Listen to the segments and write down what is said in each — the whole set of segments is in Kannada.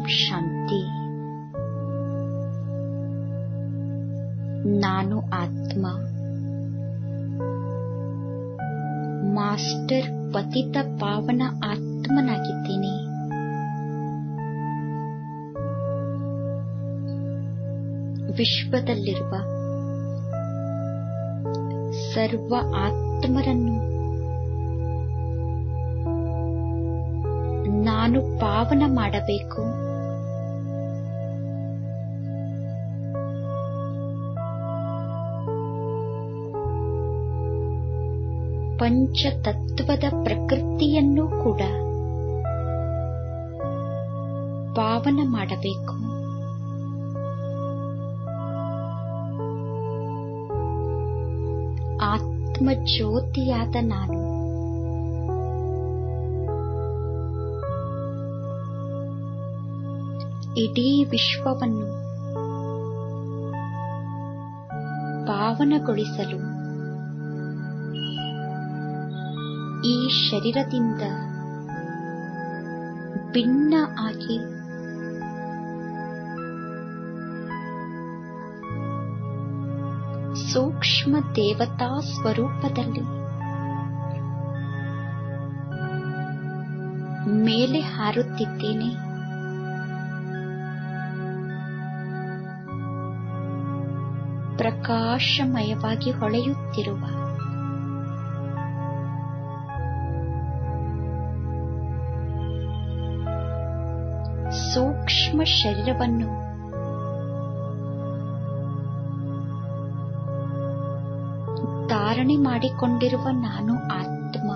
ಶಾಂತಿ ನಾನು ಆತ್ಮ ಮಾಸ್ಟರ್ ಪತಿತ ಪಾವನ ಆತ್ಮನಾಗಿದ್ದೀನಿ ವಿಶ್ವದಲ್ಲಿರುವ ಸರ್ವ ಆತ್ಮರನ್ನು ನಾನು ಪಾವನ ಮಾಡಬೇಕು ಪಂಚತತ್ವದ ಪ್ರಕೃತಿಯನ್ನು ಕೂಡ ಪಾವನ ಮಾಡಬೇಕು ಆತ್ಮ ಜ್ಯೋತಿಯಾದ ನಾನು ಇಡೀ ವಿಶ್ವವನ್ನು ಪಾವನಗೊಳಿಸಲು ಈ ಶರೀರದಿಂದ ಭಿನ್ನ ಆಗಿ ಸೂಕ್ಷ್ಮ ದೇವತಾ ಸ್ವರೂಪದಲ್ಲಿ ಮೇಲೆ ಹಾರುತ್ತಿದ್ದೇನೆ ಪ್ರಕಾಶಮಯವಾಗಿ ಹೊಳೆಯುತ್ತಿರುವ ಸೂಕ್ಷ್ಮ ಶರೀರವನ್ನು ಧಾರಣೆ ಮಾಡಿಕೊಂಡಿರುವ ನಾನು ಆತ್ಮ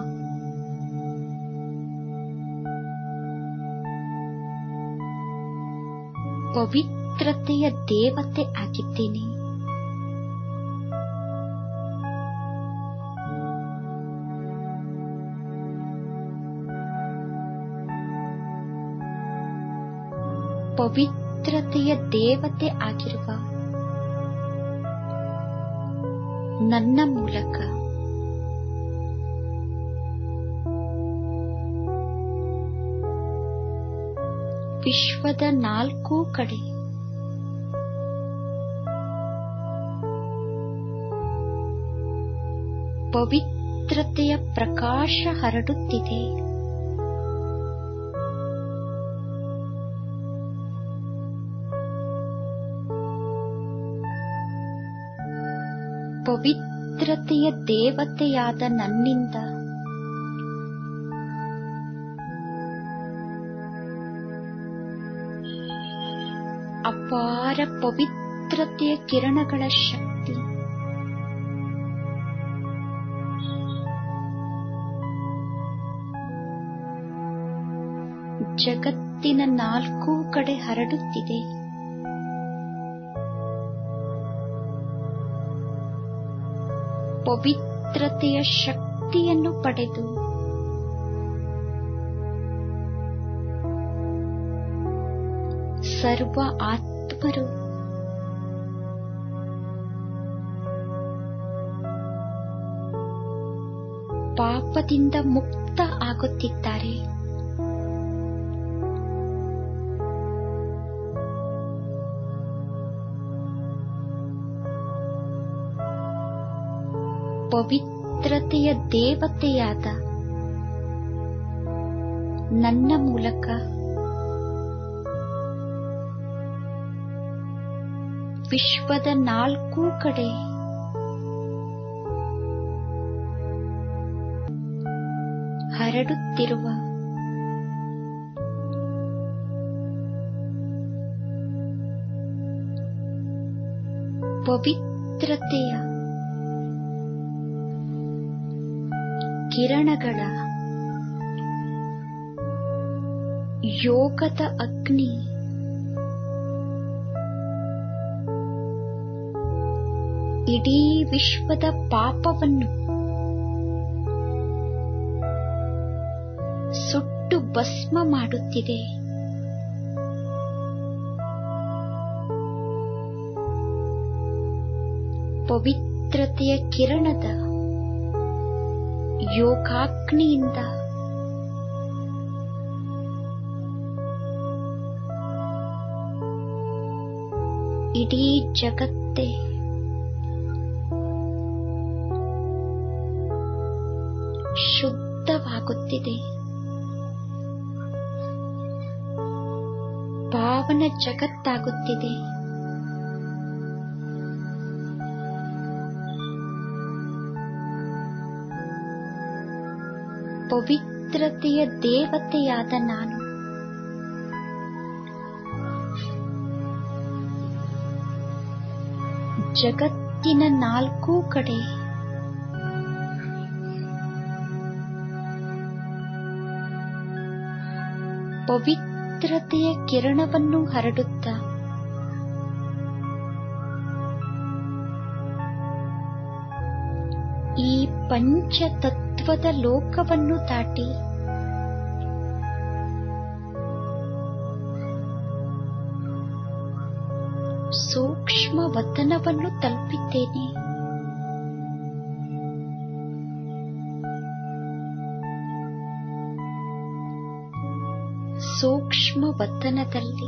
ಪವಿತ್ರತೆಯ ದೇವತೆ ಆಗಿದ್ದೀನಿ ಪವಿತ್ರತೆಯ ದೇವತೆ ಆಗಿರುವ ನನ್ನ ಮೂಲಕ ವಿಶ್ವದ ನಾಲ್ಕೂ ಕಡೆ ಪವಿತ್ರತೆಯ ಪ್ರಕಾಶ ಹರಡುತ್ತಿದೆ ಪವಿತ್ರತೆಯ ದೇವತೆಯಾದ ನನ್ನಿಂದ ಅಪಾರ ಪವಿತ್ರತೆಯ ಕಿರಣಗಳ ಶಕ್ತಿ ಜಗತ್ತಿನ ನಾಲ್ಕೂ ಕಡೆ ಹರಡುತ್ತಿದೆ ಪವಿತ್ರತೆಯ ಶಕ್ತಿಯನ್ನು ಪಡೆದು ಸರ್ವ ಆತ್ಮರು ಪಾಪದಿಂದ ಮುಕ್ತ ಆಗುತ್ತಿದ್ದಾರೆ ಪವಿತ್ರತೆಯ ದೇವತೆಯಾದ ನನ್ನ ಮೂಲಕ ವಿಶ್ವದ ನಾಲ್ಕೂ ಕಡೆ ಹರಡುತ್ತಿರುವ ಪವಿತ್ರತೆಯ ಕಿರಣಗಳ ಯೋಗದ ಅಗ್ನಿ ಇಡೀ ವಿಶ್ವದ ಪಾಪವನ್ನು ಸುಟ್ಟು ಭಸ್ಮ ಮಾಡುತ್ತಿದೆ ಪವಿತ್ರತೆಯ ಕಿರಣದ ಯೋಗಾಗ್ನಿಯಿಂದ ಇಡೀ ಜಗತ್ತೇ ಶುದ್ಧವಾಗುತ್ತಿದೆ ಪಾವನ ಜಗತ್ತಾಗುತ್ತಿದೆ ಪವಿತ್ರತೆಯ ದೇವತೆಯಾದ ನಾನು ಜಗತ್ತಿನ ನಾಲ್ಕೂ ಕಡೆ ಪವಿತ್ರತೆಯ ಕಿರಣವನ್ನು ಹರಡುತ್ತ ಈ ಪಂಚತತ್ವದ ಲೋಕವನ್ನು ದಾಟಿ ಸೂಕ್ಷ್ಮ ವತನವನ್ನು ತಲುಪಿದ್ದೇನೆ ಸೂಕ್ಷ್ಮ ವತನದಲ್ಲಿ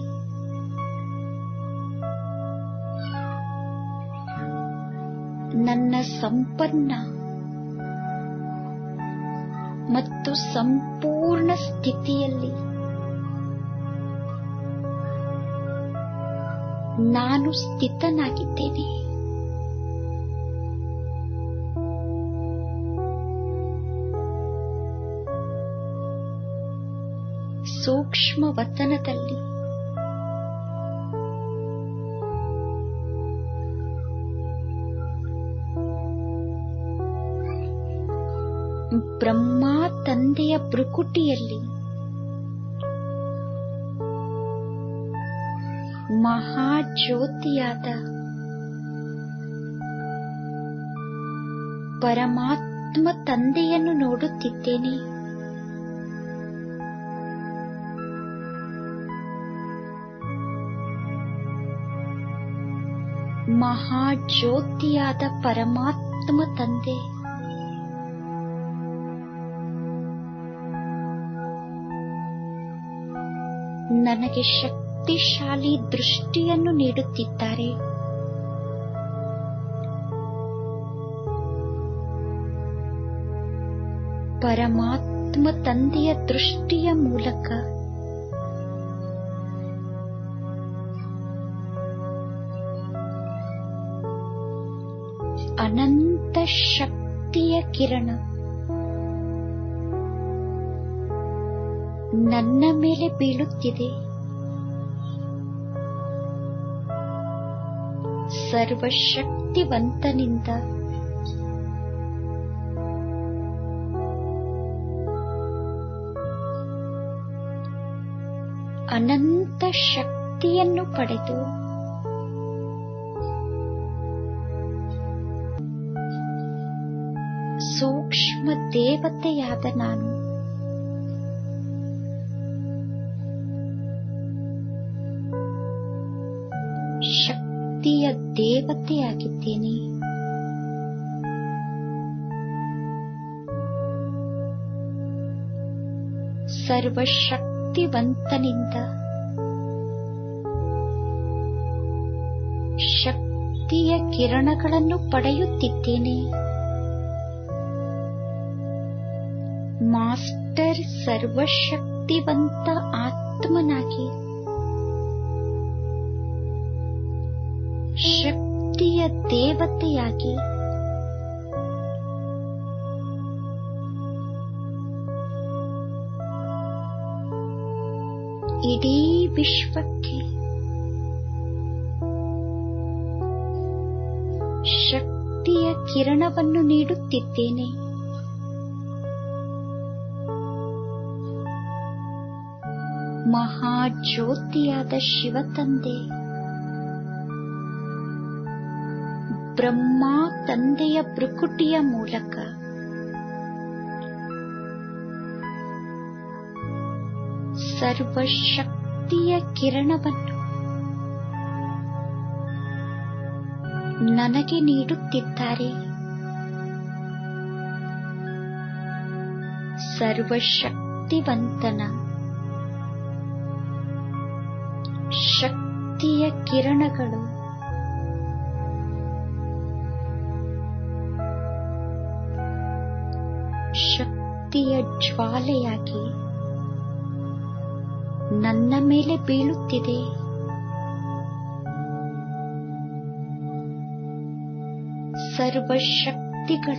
ನನ್ನ ಸಂಪನ್ನ ಮತ್ತು ಸಂಪೂರ್ಣ ಸ್ಥಿತಿಯಲ್ಲಿ ನಾನು ಸ್ಥಿತನಾಗಿದ್ದೇನೆ ಸೂಕ್ಷ್ಮ ವತನದಲ್ಲಿ ಬ್ರಹ್ಮ ತಂದೆಯ ಬೃಕುಟಿಯಲ್ಲಿ ಮಹಾಜ್ಯೋತಿಯಾದ ಪರಮಾತ್ಮ ತಂದೆಯನ್ನು ನೋಡುತ್ತಿದ್ದೇನೆ ಮಹಾಜ್ಯೋತಿಯಾದ ಪರಮಾತ್ಮ ತಂದೆ ನನಗೆ ಶಕ್ತಿಶಾಲಿ ದೃಷ್ಟಿಯನ್ನು ನೀಡುತ್ತಿದ್ದಾರೆ ಪರಮಾತ್ಮ ತಂದೆಯ ದೃಷ್ಟಿಯ ಮೂಲಕ ಅನಂತ ಶಕ್ತಿಯ ಕಿರಣ ನನ್ನ ಮೇಲೆ ಬೀಳುತ್ತಿದೆ ಸರ್ವಶಕ್ತಿವಂತನಿಂದ ಅನಂತ ಶಕ್ತಿಯನ್ನು ಪಡೆದು ಸೂಕ್ಷ್ಮ ದೇವತೆಯಾದ ನಾನು ಶಕ್ತಿಯ ದೇವತೆಯಾಗಿದ್ದೇನೆ ಸರ್ವಶಕ್ತಿವಂತನಿಂದ ಶಕ್ತಿಯ ಕಿರಣಗಳನ್ನು ಪಡೆಯುತ್ತಿದ್ದೇನೆ ಮಾಸ್ಟರ್ ಸರ್ವಶಕ್ತಿವಂತ ಆತ್ಮನಾಗಿ ಶಕ್ತಿಯ ದೇವತೆಯಾಗಿ ಇಡೀ ವಿಶ್ವಕ್ಕೆ ಶಕ್ತಿಯ ಕಿರಣವನ್ನು ನೀಡುತ್ತಿದ್ದೇನೆ ಮಹಾಜ್ಯೋತಿಯಾದ ಶಿವತಂದೆ ಬ್ರಹ್ಮ ತಂದೆಯ ಬೃಕುಟಿಯ ಮೂಲಕ ಸರ್ವಶಕ್ತಿಯ ಕಿರಣವನ್ನು ನನಗೆ ನೀಡುತ್ತಿದ್ದಾರೆ ಸರ್ವಶಕ್ತಿವಂತನ ಶಕ್ತಿಯ ಕಿರಣಗಳು ಶಕ್ತಿಯ ಜ್ವಾಲೆಯಾಗಿ ನನ್ನ ಮೇಲೆ ಬೀಳುತ್ತಿದೆ ಸರ್ವಶಕ್ತಿಗಳ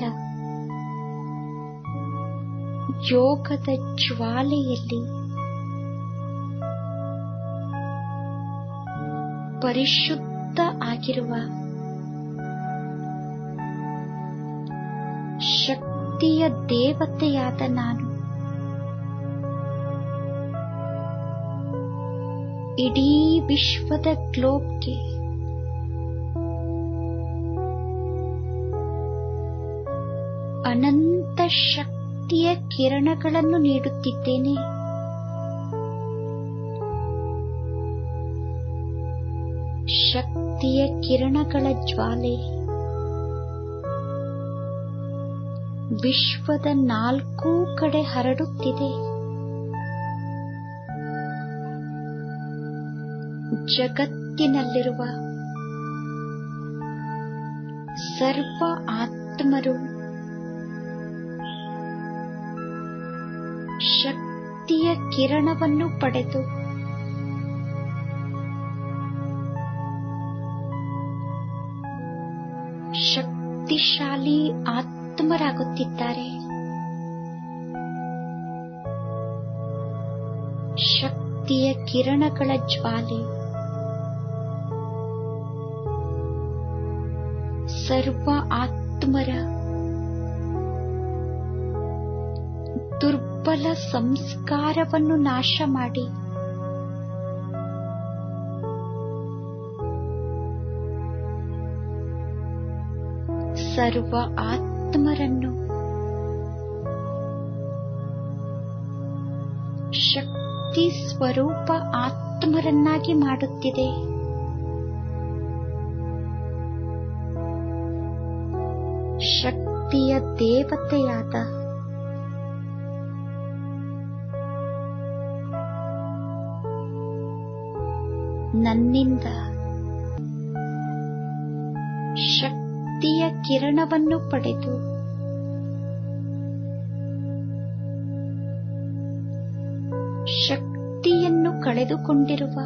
ಯೋಗದ ಜ್ವಾಲೆಯಲ್ಲಿ ಪರಿಶುದ್ಧ ಆಗಿರುವ ಶಕ್ತಿಯ ದೇವತೆಯಾದ ನಾನು ಇಡೀ ವಿಶ್ವದ ಗ್ಲೋಬ್ಗೆ ಅನಂತ ಶಕ್ತಿಯ ಕಿರಣಗಳನ್ನು ನೀಡುತ್ತಿದ್ದೇನೆ ಶಕ್ತಿಯ ಕಿರಣಗಳ ಜ್ವಾಲೆ ವಿಶ್ವದ ನಾಲ್ಕೂ ಕಡೆ ಹರಡುತ್ತಿದೆ ಜಗತ್ತಿನಲ್ಲಿರುವ ಸರ್ವ ಆತ್ಮರು ಶಕ್ತಿಯ ಕಿರಣವನ್ನು ಪಡೆದು ಶಕ್ತಿಶಾಲಿ ಆತ್ಮರಾಗುತ್ತಿದ್ದಾರೆ ಶಕ್ತಿಯ ಕಿರಣಗಳ ಜ್ವಾಲೆ ಸರ್ವ ಆತ್ಮರ ದುರ್ಬಲ ಸಂಸ್ಕಾರವನ್ನು ನಾಶ ಮಾಡಿ ಸರ್ವ ಆತ್ಮರನ್ನು ಶಕ್ತಿ ಸ್ವರೂಪ ಆತ್ಮರನ್ನಾಗಿ ಮಾಡುತ್ತಿದೆ ಶಕ್ತಿಯ ದೇವತೆಯಾದ ನನ್ನಿಂದ ಶಕ್ತಿಯ ಕಿರಣವನ್ನು ಪಡೆದು ಶಕ್ತಿಯನ್ನು ಕಳೆದುಕೊಂಡಿರುವ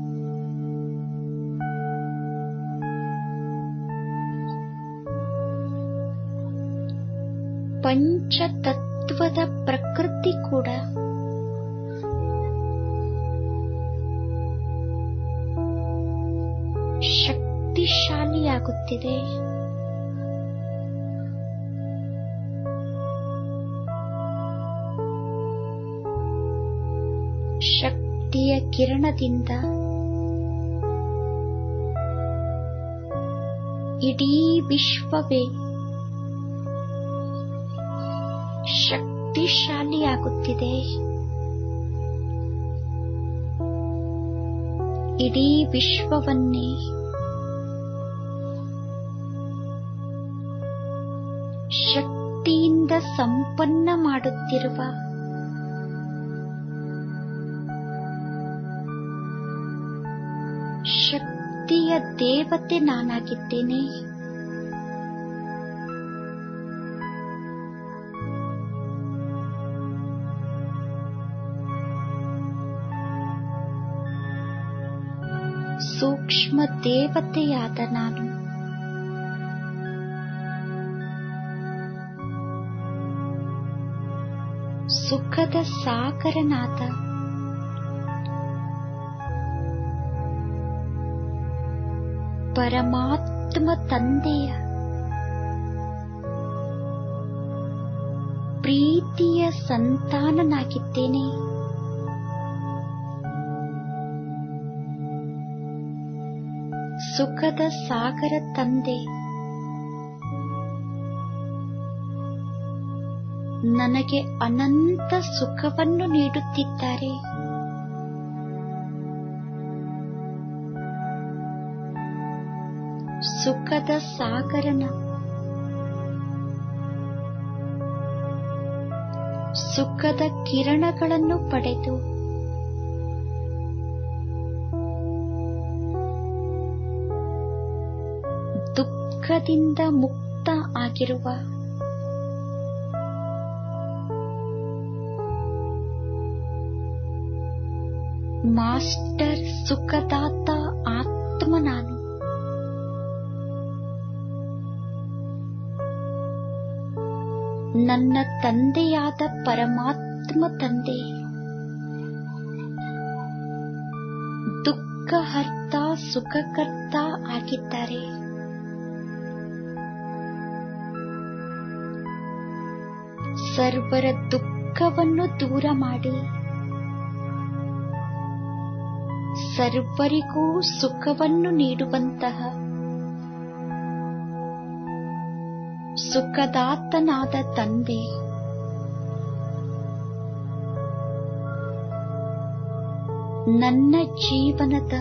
ಪಂಚತತ್ವದ ಪ್ರಕೃತಿ ಕೂಡ ಶಕ್ತಿಶಾಲಿಯಾಗುತ್ತಿದೆ ಶಕ್ತಿಯ ಕಿರಣದಿಂದ ಇಡೀ ವಿಶ್ವವೇ ಶಕ್ತಿಶಾಲಿಯಾಗುತ್ತಿದೆ ಇಡೀ ವಿಶ್ವವನ್ನೇ ಶಕ್ತಿಯಿಂದ ಸಂಪನ್ನ ಮಾಡುತ್ತಿರುವ ಶಕ್ತಿಯ ದೇವತೆ ನಾನಾಗಿದ್ದೇನೆ ಸೂಕ್ಷ್ಮ ದೇವತೆಯಾದ ನಾನು ಸುಖದ ಸಾಗರನಾದ ಪರಮಾತ್ಮ ತಂದೆಯ ಪ್ರೀತಿಯ ಸಂತಾನನಾಗಿದ್ದೇನೆ ಸುಖದ ಸಾಗರ ತಂದೆ ನನಗೆ ಅನಂತ ಸುಖವನ್ನು ನೀಡುತ್ತಿದ್ದಾರೆ ಸುಖದ ಸಾಗರನ ಸುಖದ ಕಿರಣಗಳನ್ನು ಪಡೆದು ದುಃಖದಿಂದ ಮುಕ್ತ ಆಗಿರುವ ಮಾಸ್ಟರ್ ಸುಖದಾತ ಆತ್ಮ ನಾನು ನನ್ನ ತಂದೆಯಾದ ಪರಮಾತ್ಮ ತಂದೆ ದುಃಖಹರ್ತ ಸುಖಕರ್ತ ಆಗಿದ್ದಾರೆ ಸರ್ವರ ದುಃಖವನ್ನು ದೂರ ಮಾಡಿ ಸರ್ವರಿಗೂ ಸುಖವನ್ನು ನೀಡುವಂತಹ ಸುಖದಾತನಾದ ತಂದೆ ನನ್ನ ಜೀವನದ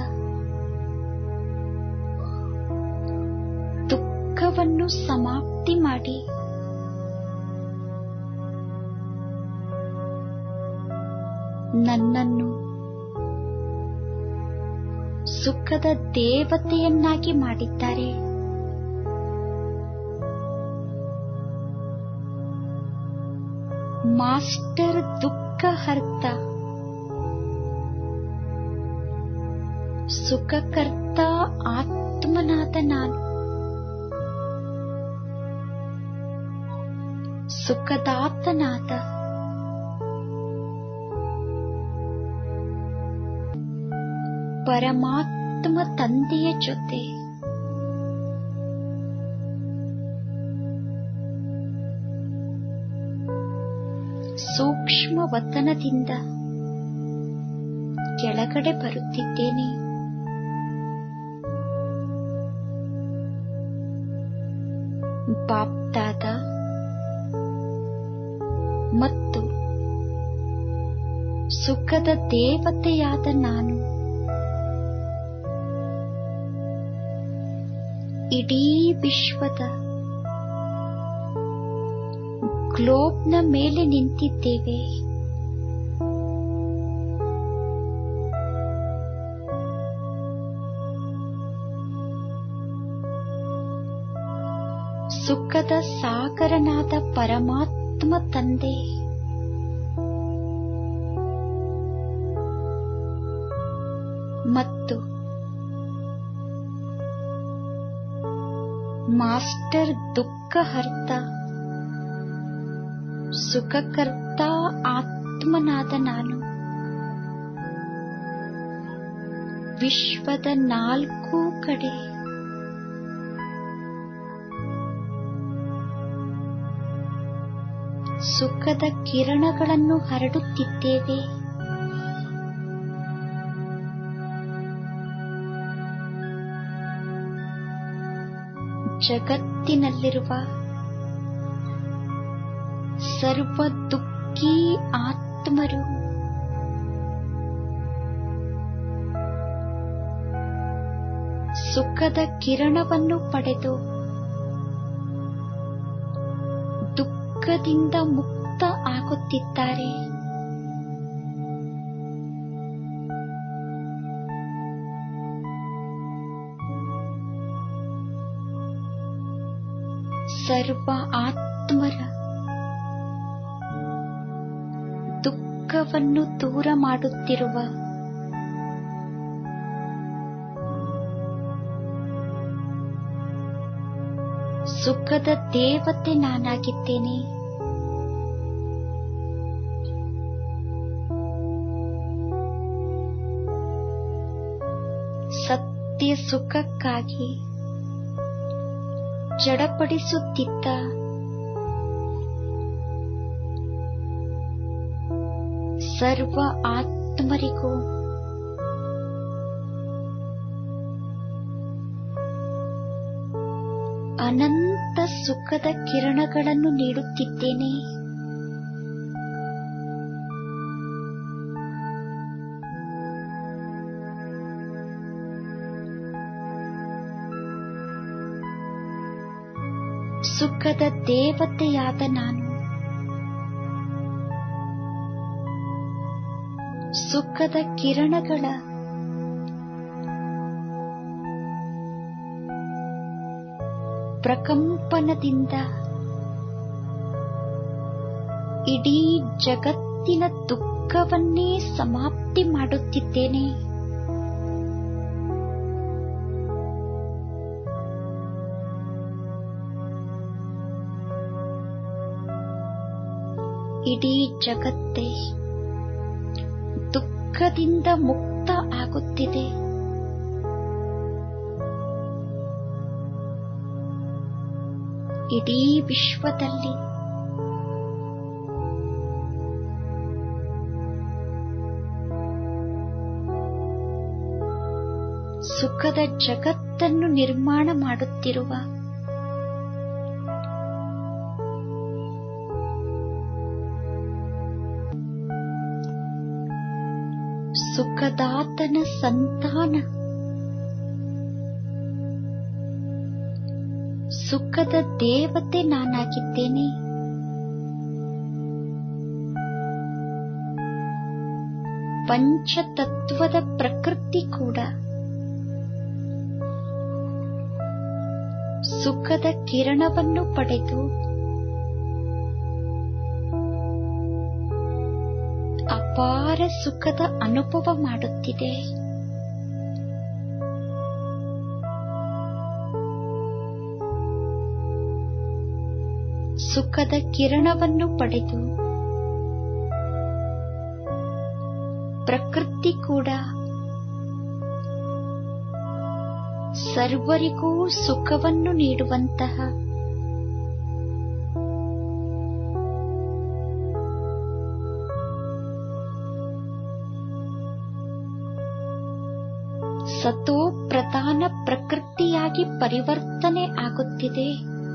ದುಃಖವನ್ನು ಸಮಾಪ್ತಿ ಮಾಡಿ ನನ್ನನ್ನು ಸುಖದ ದೇವತೆಯನ್ನಾಗಿ ಮಾಡಿದ್ದಾರೆ ಮಾಸ್ಟರ್ ದುಃಖಹರ್ತ ಸುಖಕರ್ತ ಆತ್ಮನಾದ ನಾನು ಸುಖದಾತನಾದ ಪರಮಾತ್ಮ ತಂದೆಯ ಜೊತೆ ಸೂಕ್ಷ್ಮ ವತನದಿಂದ ಕೆಳಗಡೆ ಬರುತ್ತಿದ್ದೇನೆ ಬಾಪ್ದಾದ ಮತ್ತು ಸುಖದ ದೇವತೆಯಾದ ನಾನು ಇಡೀ ವಿಶ್ವದ ಗ್ಲೋಬ್ನ ಮೇಲೆ ನಿಂತಿದ್ದೇವೆ ಸುಖದ ಸಾಗರನಾದ ಪರಮಾತ್ಮ ತಂದೆ ಮತ್ತು ಮಾಸ್ಟರ್ ದುಃಖಹರ್ತ ಸುಖಕರ್ತ ಆತ್ಮನಾದ ನಾನು ವಿಶ್ವದ ನಾಲ್ಕು ಕಡೆ ಸುಖದ ಕಿರಣಗಳನ್ನು ಹರಡುತ್ತಿದ್ದೇವೆ ಜಗತ್ತಿನಲ್ಲಿರುವ ಸರ್ವ ದುಃಖಿ ಆತ್ಮರು ಸುಖದ ಕಿರಣವನ್ನು ಪಡೆದು ದುಃಖದಿಂದ ಮುಕ್ತ ಆಗುತ್ತಿದ್ದಾರೆ ಸರ್ವ ಆತ್ಮರ ದುಃಖವನ್ನು ದೂರ ಮಾಡುತ್ತಿರುವ ಸುಖದ ದೇವತೆ ನಾನಾಗಿದ್ದೇನೆ ಸತ್ಯ ಸುಖಕ್ಕಾಗಿ ಜಡಪಡಿಸುತ್ತಿದ್ದ ಸರ್ವ ಆತ್ಮರಿಗೂ ಅನಂತ ಸುಖದ ಕಿರಣಗಳನ್ನು ನೀಡುತ್ತಿದ್ದೇನೆ ಸುಖದ ದೇವತೆಯಾದ ನಾನು ಸುಖದ ಕಿರಣಗಳ ಪ್ರಕಂಪನದಿಂದ ಇಡೀ ಜಗತ್ತಿನ ದುಃಖ ದುಃಖವನ್ನೇ ಸಮಾಪ್ತಿ ಮಾಡುತ್ತಿದ್ದೇನೆ ಇಡೀ ಜಗತ್ತೇ ದುಃಖದಿಂದ ಮುಕ್ತ ಆಗುತ್ತಿದೆ ಇಡೀ ವಿಶ್ವದಲ್ಲಿ ಸುಖದ ಜಗತ್ತನ್ನು ನಿರ್ಮಾಣ ಮಾಡುತ್ತಿರುವ ಸುಖದಾತನ ಸಂತಾನ ಸುಖದ ದೇವತೆ ನಾನಾಗಿದ್ದೇನೆ ಪಂಚತತ್ವದ ಪ್ರಕೃತಿ ಕೂಡ ಸುಖದ ಕಿರಣವನ್ನು ಪಡೆದು ಅಪಾರ ಸುಖದ ಅನುಭವ ಮಾಡುತ್ತಿದೆ ಸುಖದ ಕಿರಣವನ್ನು ಪಡೆದು ಪ್ರಕೃತಿ ಕೂಡ ಸರ್ವರಿಗೂ ಸುಖವನ್ನು ನೀಡುವಂತಹ ಸತೋ ಪ್ರಧಾನ ಪ್ರಕೃತಿಯಾಗಿ ಪರಿವರ್ತನೆ ಆಗುತ್ತಿದೆ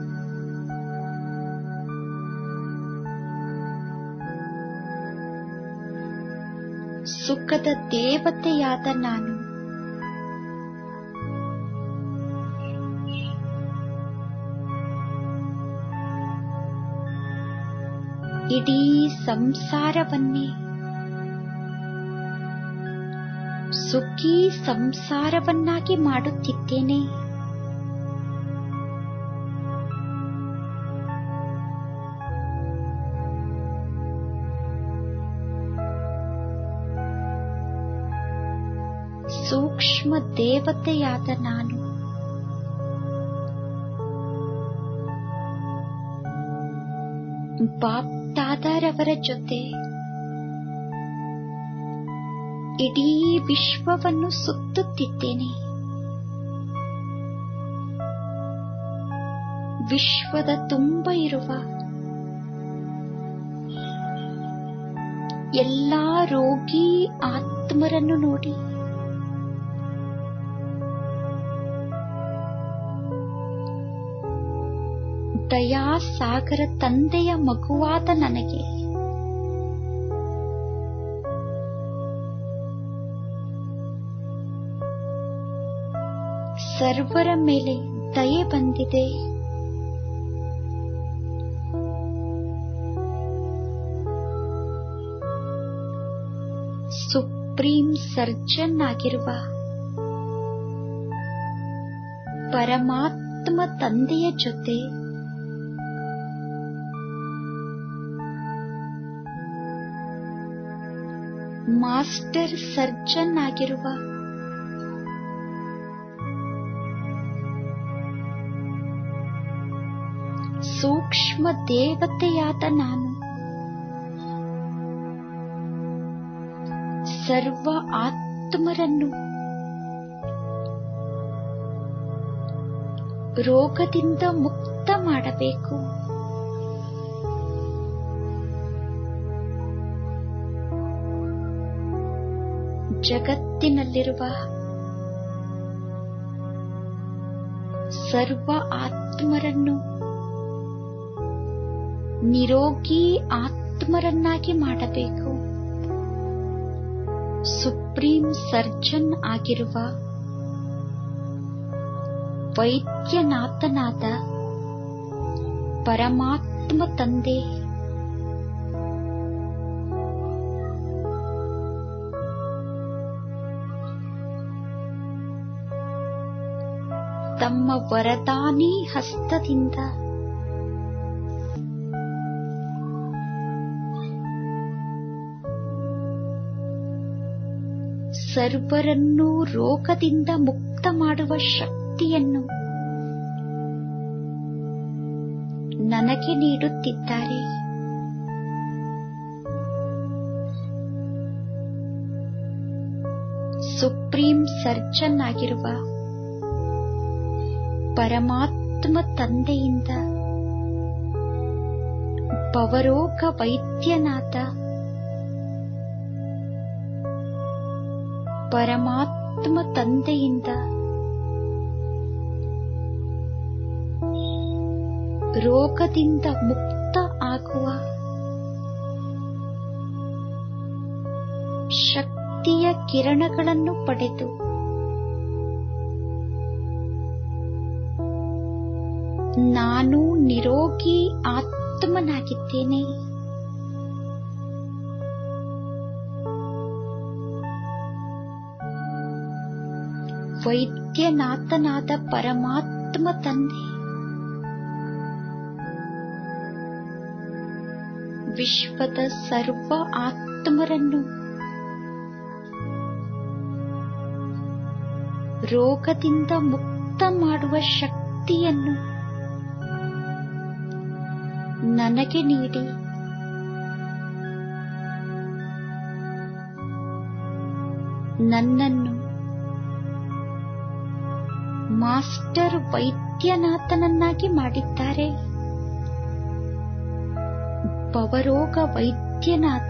ಸುಖದ ದೇವತೆಯಾದ ನಾನು ಇಡೀ ಸಂಸಾರವನ್ನೇ ಸುಖಿ ಸಂಸಾರವನ್ನಾಗಿ ಮಾಡುತ್ತಿದ್ದೇನೆ ಸೂಕ್ಷ್ಮ ದೇವತೆಯಾದ ನಾನು ಬಾಪ್ದಾದಾರವರ ಜೊತೆ ಇಡೀ ವಿಶ್ವವನ್ನು ಸುತ್ತುತ್ತಿದ್ದೇನೆ ವಿಶ್ವದ ತುಂಬ ಇರುವ ಎಲ್ಲಾ ರೋಗಿ ಆತ್ಮರನ್ನು ನೋಡಿ ದಯಾಸಾಗರ ತಂದೆಯ ಮಗುವಾದ ನನಗೆ ಸರ್ವರ ಮೇಲೆ ದಯೆ ಬಂದಿದೆ ಸುಪ್ರೀಂ ಸರ್ಜನ್ ಆಗಿರುವ ಪರಮಾತ್ಮ ತಂದೆಯ ಜೊತೆ ಮಾಸ್ಟರ್ ಸರ್ಜನ್ ಆಗಿರುವ ಸೂಕ್ಷ್ಮ ದೇವತೆಯಾದ ನಾನು ಸರ್ವ ಆತ್ಮರನ್ನು ರೋಗದಿಂದ ಮುಕ್ತ ಮಾಡಬೇಕು ಜಗತ್ತಿನಲ್ಲಿರುವ ಸರ್ವ ಆತ್ಮರನ್ನು ನಿರೋಗಿ ಆತ್ಮರನ್ನಾಗಿ ಮಾಡಬೇಕು ಸುಪ್ರೀಂ ಸರ್ಜನ್ ಆಗಿರುವ ವೈದ್ಯನಾಥನಾದ ಪರಮಾತ್ಮ ತಂದೆ ತಮ್ಮ ವರದಾನಿ ಹಸ್ತದಿಂದ ಸರ್ವರನ್ನೂ ರೋಗದಿಂದ ಮುಕ್ತ ಮಾಡುವ ಶಕ್ತಿಯನ್ನು ನನಗೆ ನೀಡುತ್ತಿದ್ದಾರೆ ಸುಪ್ರೀಂ ಸರ್ಜನ್ ಆಗಿರುವ ಪರಮಾತ್ಮ ತಂದೆಯಿಂದ ಪವರೋಗ ವೈದ್ಯನಾದ ಪರಮಾತ್ಮ ತಂದೆಯಿಂದ ರೋಗದಿಂದ ಮುಕ್ತ ಆಗುವ ಶಕ್ತಿಯ ಕಿರಣಗಳನ್ನು ಪಡೆದು ನಾನು ನಿರೋಗಿ ಆತ್ಮನಾಗಿದ್ದೇನೆ ವೈದ್ಯನಾಥನಾದ ಪರಮಾತ್ಮ ತಂದೆ ವಿಶ್ವದ ಸರ್ವ ಆತ್ಮರನ್ನು ರೋಗದಿಂದ ಮುಕ್ತ ಮಾಡುವ ಶಕ್ತಿಯನ್ನು ನನಗೆ ನೀಡಿ ನನ್ನನ್ನು ಮಾಸ್ಟರ್ ವೈದ್ಯನಾಥನನ್ನಾಗಿ ಮಾಡಿದ್ದಾರೆ ಪವರೋಗ ವೈದ್ಯನಾಥ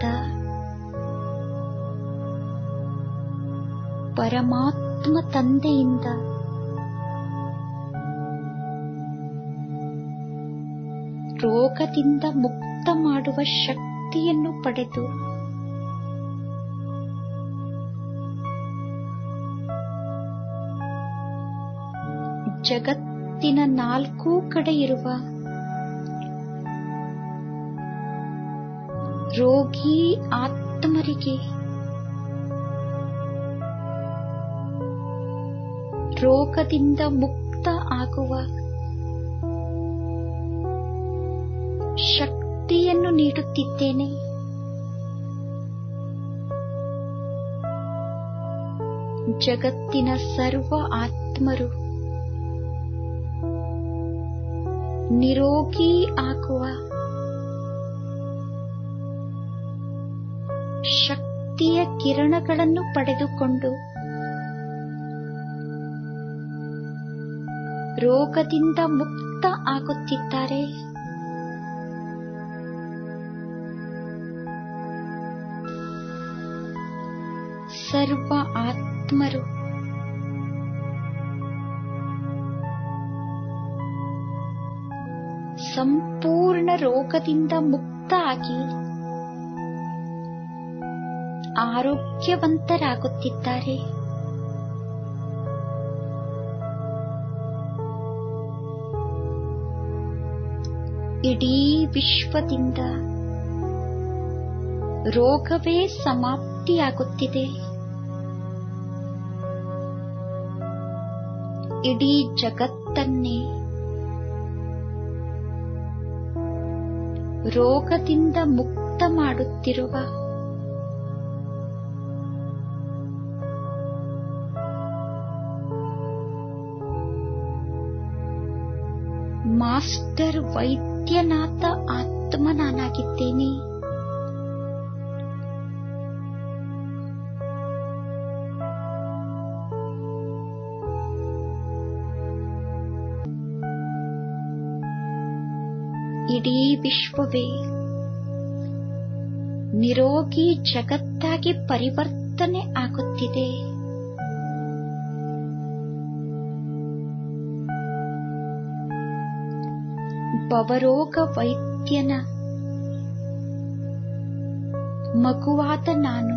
ಪರಮಾತ್ಮ ತಂದೆಯಿಂದ ರೋಗದಿಂದ ಮುಕ್ತ ಮಾಡುವ ಶಕ್ತಿಯನ್ನು ಪಡೆದು ಜಗತ್ತಿನ ನಾಲ್ಕೂ ಕಡೆ ಇರುವ ರೋಗಿ ಆತ್ಮರಿಗೆ ರೋಗದಿಂದ ಮುಕ್ತ ಆಗುವ ಶಕ್ತಿಯನ್ನು ನೀಡುತ್ತಿದ್ದೇನೆ ಜಗತ್ತಿನ ಸರ್ವ ಆತ್ಮರು ನಿರೋಗಿ ಆಗುವ ಶಕ್ತಿಯ ಕಿರಣಗಳನ್ನು ಪಡೆದುಕೊಂಡು ರೋಗದಿಂದ ಮುಕ್ತ ಆಗುತ್ತಿದ್ದಾರೆ ಸರ್ವ ಆತ್ಮರು ಸಂಪೂರ್ಣ ರೋಗದಿಂದ ಮುಕ್ತ ಆಗಿ ಆರೋಗ್ಯವಂತರಾಗುತ್ತಿದ್ದಾರೆ ಇಡೀ ವಿಶ್ವದಿಂದ ರೋಗವೇ ಸಮಾಪ್ತಿಯಾಗುತ್ತಿದೆ ಇಡೀ ಜಗತ್ತನ್ನೇ ರೋಗದಿಂದ ಮುಕ್ತ ಮಾಡುತ್ತಿರುವ ಮಾಸ್ಟರ್ ವೈದ್ಯನಾಥ ಆತ್ಮ ನಾನಾಗಿದ್ದೇನೆ ಇಡೀ ವಿಶ್ವವೇ ನಿರೋಗಿ ಜಗತ್ತಾಗಿ ಪರಿವರ್ತನೆ ಆಗುತ್ತಿದೆ ಭವರೋಗ ವೈದ್ಯನ ಮಗುವಾದ ನಾನು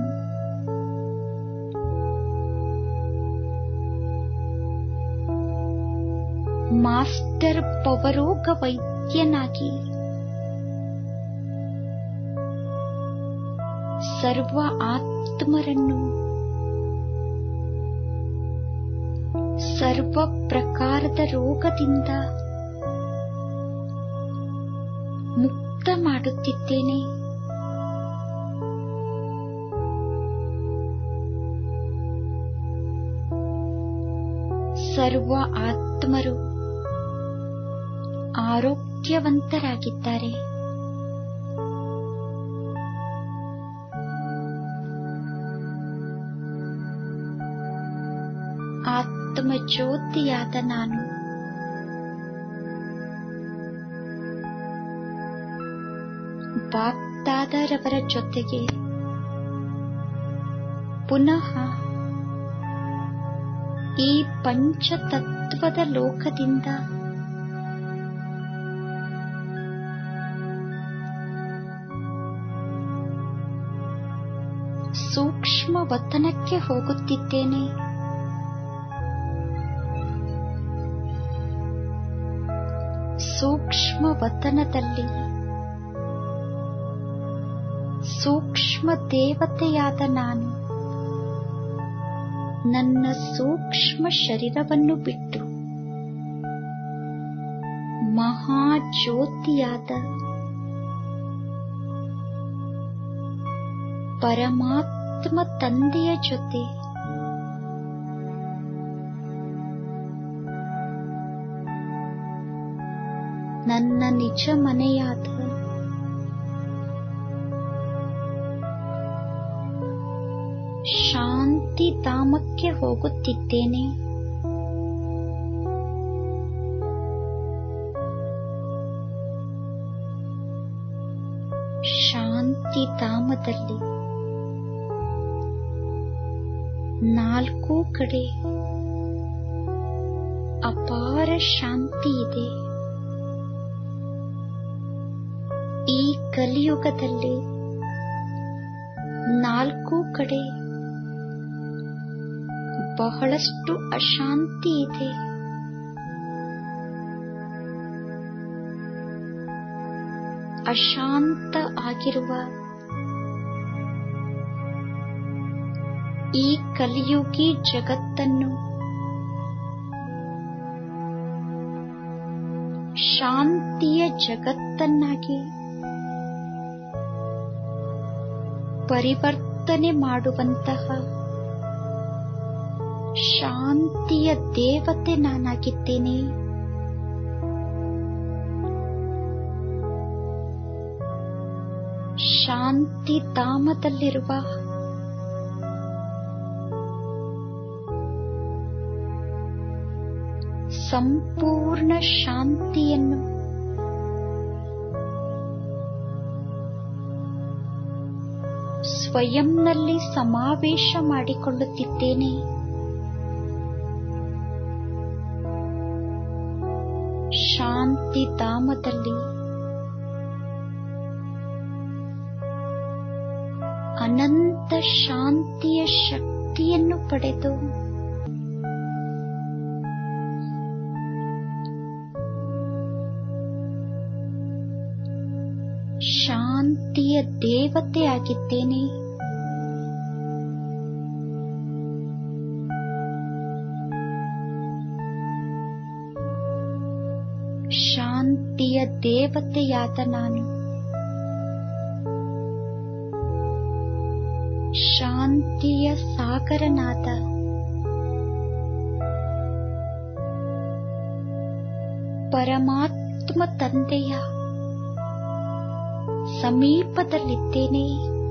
ಮಾಸ್ಟರ್ ಪವರೋಗ ವೈದ್ಯನಾಗಿ ಸರ್ವ ಆತ್ಮರನ್ನು ಸರ್ವ ಪ್ರಕಾರದ ರೋಗದಿಂದ ಮುಕ್ತ ಮಾಡುತ್ತಿದ್ದೇನೆ ಸರ್ವ ಆತ್ಮರು ಆರೋಗ್ಯವಂತರಾಗಿದ್ದಾರೆ ಆತ್ಮ ಜ್ಯೋತಿಯಾದ ನಾನು ಬಾಪ್ದಾದರವರ ಜೊತೆಗೆ ಪುನಃ ಈ ಪಂಚತತ್ವದ ಲೋಕದಿಂದ ಸೂಕ್ಷ್ಮ ವತನಕ್ಕೆ ಹೋಗುತ್ತಿದ್ದೇನೆ ಸೂಕ್ಷ್ಮ ವತನದಲ್ಲಿ ಸೂಕ್ಷ್ಮ ದೇವತೆಯಾದ ನಾನು ನನ್ನ ಸೂಕ್ಷ್ಮ ಶರೀರವನ್ನು ಬಿಟ್ಟು ಮಹಾಜ್ಯೋತಿಯಾದ ಪರಮಾತ್ಮ ತಂದೆಯ ಜೊತೆ ನನ್ನ ನಿಜ ಮನೆಯಾದ ಶಾಂತಿ ಧಾಮಕ್ಕೆ ಹೋಗುತ್ತಿದ್ದೇನೆ ಶಾಂತಿ ಧಾಮದಲ್ಲಿ ನಾಲ್ಕು ಕಡೆ ಅಪಾರ ಶಾಂತಿ ಇದೆ ಈ ಕಲಿಯುಗದಲ್ಲಿ ನಾಲ್ಕು ಕಡೆ ಬಹಳಷ್ಟು ಅಶಾಂತಿ ಇದೆ ಅಶಾಂತ ಆಗಿರುವ ಈ ಕಲಿಯುಗಿ ಜಗತ್ತನ್ನು ಶಾಂತಿಯ ಜಗತ್ತನ್ನಾಗಿ ಪರಿವರ್ತನೆ ಮಾಡುವಂತಹ ಶಾಂತಿಯ ದೇವತೆ ನಾನಾಗಿದ್ದೇನೆ ಶಾಂತಿ ಧಾಮದಲ್ಲಿರುವ ಸಂಪೂರ್ಣ ಶಾಂತಿಯನ್ನು ಸ್ವಯಂನಲ್ಲಿ ಸಮಾವೇಶ ಮಾಡಿಕೊಳ್ಳುತ್ತಿದ್ದೇನೆ ಶಾಂತಿ ಧಾಮದಲ್ಲಿ ಅನಂತ ಶಾಂತಿಯ ಶಕ್ತಿಯನ್ನು ಪಡೆದು ಶಾಂತಿಯ ದೇವತೆಯಾಗಿದ್ದೇನೆ ಶಾಂತಿಯ ದೇವತೆಯಾದ ನಾನು ಶಾಂತಿಯ ಸಾಗರನಾದ ಪರಮಾತ್ಮ ತಂದೆಯ ಸಮೀಪದಲ್ಲಿದ್ದೇನೆ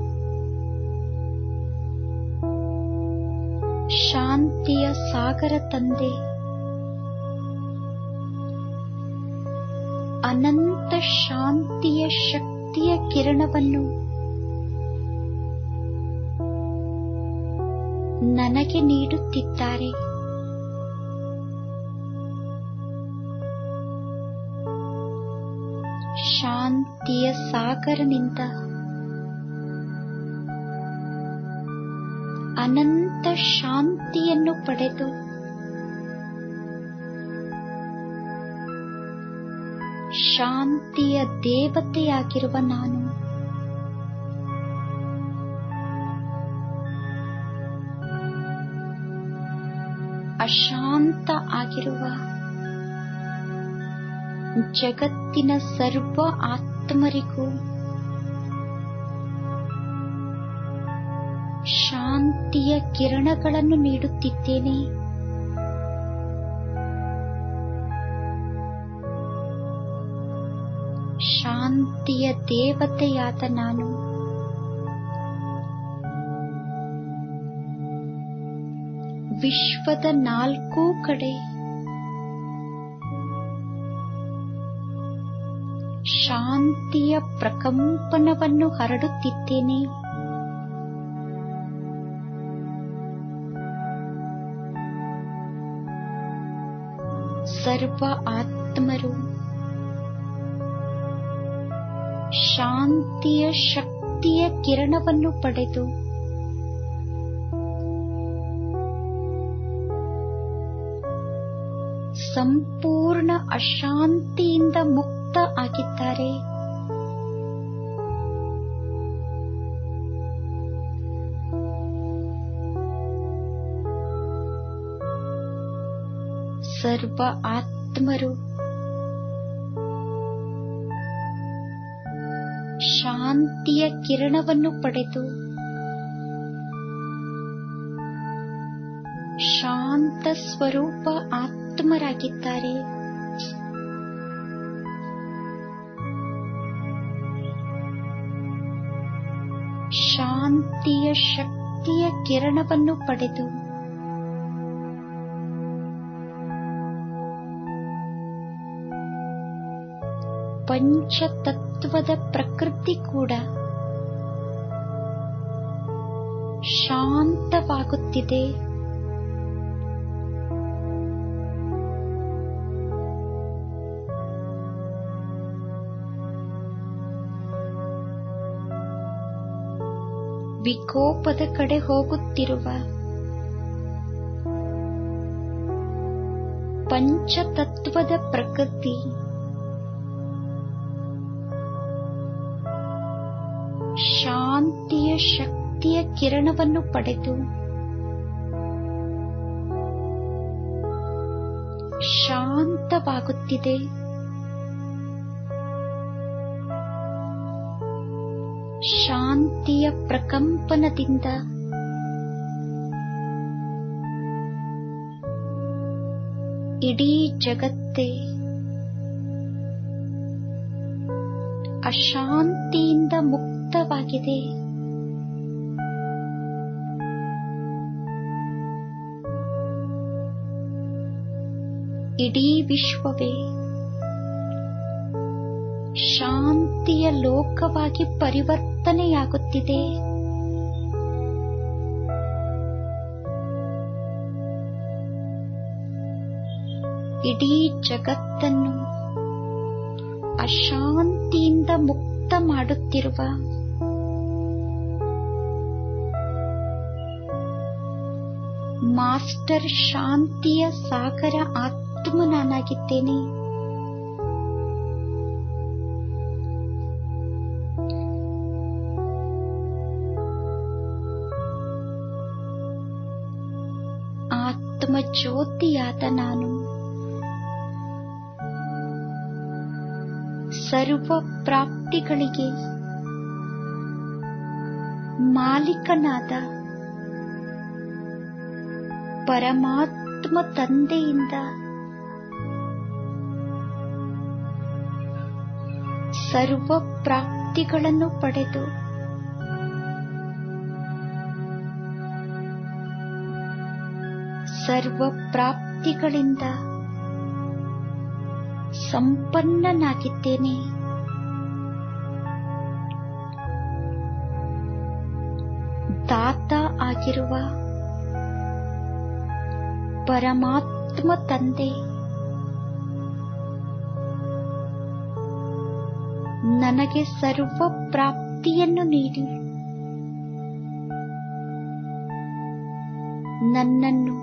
ಶಾಂತಿಯ ಸಾಗರ ತಂದೆ ಅನಂತ ಶಾಂತಿಯ ಶಕ್ತಿಯ ಕಿರಣವನ್ನು ನನಗೆ ನೀಡುತ್ತಿದ್ದಾರೆ ಶಾಂತಿಯ ಸಾಗರನಿಂದ ಅನಂತ ಶಾಂತಿಯನ್ನು ಪಡೆದು ಶಾಂತಿಯ ದೇವತೆಯಾಗಿರುವ ನಾನು ಅಶಾಂತ ಆಗಿರುವ ಜಗತ್ತಿನ ಸರ್ವ ಆತ್ಮರಿಗೂ ಶಾಂತಿಯ ಕಿರಣಗಳನ್ನು ನೀಡುತ್ತಿದ್ದೇನೆ ಶಾಂತಿಯ ದೇವತೆಯಾದ ನಾನು ವಿಶ್ವದ ನಾಲ್ಕೂ ಕಡೆ ಶಾಂತಿಯ ಪ್ರಕಂಪನವನ್ನು ಹರಡುತ್ತಿದ್ದೇನೆ ಸರ್ವ ಆತ್ಮರು ಶಾಂತಿಯ ಶಕ್ತಿಯ ಕಿರಣವನ್ನು ಪಡೆದು ಸಂಪೂರ್ಣ ಅಶಾಂತಿಯಿಂದ ಮುಕ್ತ ಆಗಿದ್ದಾರೆ ಸರ್ವ ಆತ್ಮರು ಶಾಂತಿಯ ಕಿರಣವನ್ನು ಪಡೆದು ಶಾಂತ ಸ್ವರೂಪ ಆತ್ಮರಾಗಿದ್ದಾರೆ ಶಾಂತಿಯ ಶಕ್ತಿಯ ಕಿರಣವನ್ನು ಪಡೆದು ಪಂಚತತ್ವದ ಪ್ರಕೃತಿ ಕೂಡ ಶಾಂತವಾಗುತ್ತಿದೆ ವಿಕೋಪದ ಕಡೆ ಹೋಗುತ್ತಿರುವ ಪಂಚತತ್ವದ ಪ್ರಕೃತಿ ಶಾಂತಿಯ ಶಕ್ತಿಯ ಕಿರಣವನ್ನು ಪಡೆದು ಶಾಂತವಾಗುತ್ತಿದೆ ಶಾಂತಿಯ ಪ್ರಕಂಪನದಿಂದ ಇಡೀ ಜಗತ್ತೇ ಅಶಾಂತಿಯಿಂದ ಮುಕ್ತವಾಗಿದೆ ಇಡೀ ವಿಶ್ವವೇ ಶಾಂತಿಯ ಲೋಕವಾಗಿ ಪರಿವರ್ತನೆಯಾಗುತ್ತಿದೆ ಇಡೀ ಜಗತ್ತನ್ನು ಅಶಾಂತಿಯಿಂದ ಮುಕ್ತ ಮಾಡುತ್ತಿರುವ ಮಾಸ್ಟರ್ ಶಾಂತಿಯ ಸಾಗರ ಆತ್ಮ ನಾನಾಗಿದ್ದೇನೆ ಆತ್ಮ ಜ್ಯೋತಿಯಾದ ನಾನು ಸರ್ವ ಪ್ರಾಪ್ತಿಗಳಿಗೆ ಮಾಲೀಕನಾದ ಪರಮಾತ್ಮ ತಂದೆಯಿಂದ ಸರ್ವ ಪ್ರಾಪ್ತಿಗಳನ್ನು ಪಡೆದು ಸರ್ವ ಪ್ರಾಪ್ತಿಗಳಿಂದ ಸಂಪನ್ನನಾಗಿದ್ದೇನೆ ದಾತ ಆಗಿರುವ ಪರಮಾತ್ಮ ತಂದೆ ನನಗೆ ಸರ್ವ ಪ್ರಾಪ್ತಿಯನ್ನು ನೀಡಿ ನನ್ನನ್ನು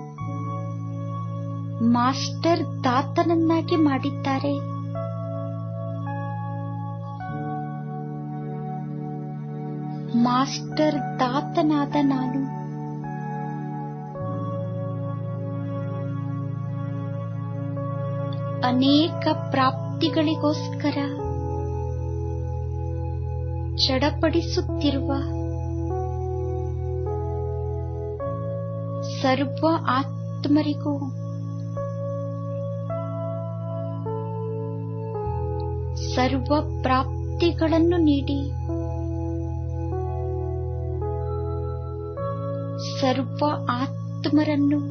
ಮಾಸ್ಟರ್ ದಾತನನ್ನಾಗಿ ಮಾಡಿದ್ದಾರೆ ಮಾಸ್ಟರ್ ದಾತನಾದ ನಾನು ಅನೇಕ ಪ್ರಾಪ್ತಿಗಳಿಗೋಸ್ಕರ ಚಡಪಡಿಸುತ್ತಿರುವ ಸರ್ವ ಆತ್ಮರಿಗೂ ಸರ್ವ ಪ್ರಾಪ್ತಿಗಳನ್ನು ನೀಡಿ ಸರ್ವ ಆತ್ಮರನ್ನು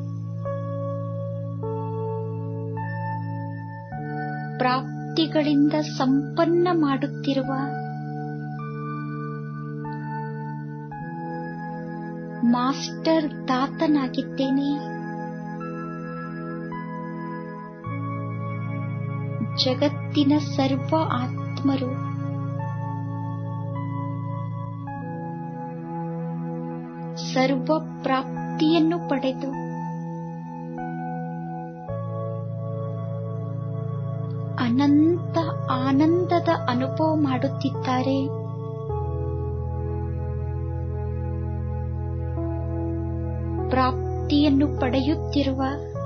ಪ್ರಾಪ್ತಿಗಳಿಂದ ಸಂಪನ್ನ ಮಾಡುತ್ತಿರುವ ಮಾಸ್ಟರ್ ದಾತನಾಗಿದ್ದೇನೆ ಜಗತ್ತಿನ ಸರ್ವ ಆತ್ಮರು ಸರ್ವ ಪ್ರಾಪ್ತಿಯನ್ನು ಪಡೆದು ಅನಂತ ಆನಂದದ ಅನುಭವ ಮಾಡುತ್ತಿದ್ದಾರೆ ಪ್ರಾಪ್ತಿಯನ್ನು ಪಡೆಯುತ್ತಿರುವ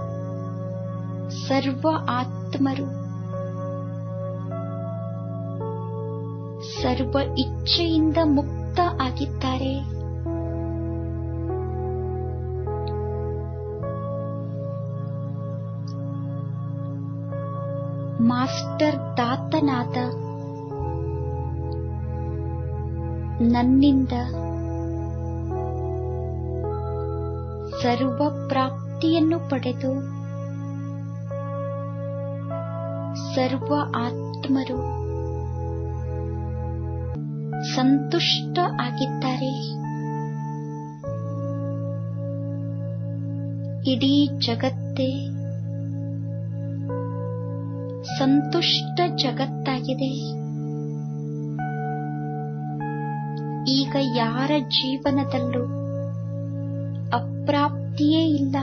ಸರ್ವ ಆತ್ಮರು ಸರ್ವ ಇಚ್ಛೆಯಿಂದ ಮುಕ್ತ ಆಗಿದ್ದಾರೆ ಮಾಸ್ಟರ್ ದಾತನಾದ ನನ್ನಿಂದ ಸರ್ವ ಪ್ರಾಪ್ತಿಯನ್ನು ಪಡೆದು ಸರ್ವ ಆತ್ಮರು ಸಂತುಷ್ಟ ಆಗಿದ್ದಾರೆ ಇಡೀ ಜಗತ್ತೇ ಸಂತುಷ್ಟ ಜಗತ್ತಾಗಿದೆ ಈಗ ಯಾರ ಜೀವನದಲ್ಲೂ ಅಪ್ರಾಪ್ತಿಯೇ ಇಲ್ಲ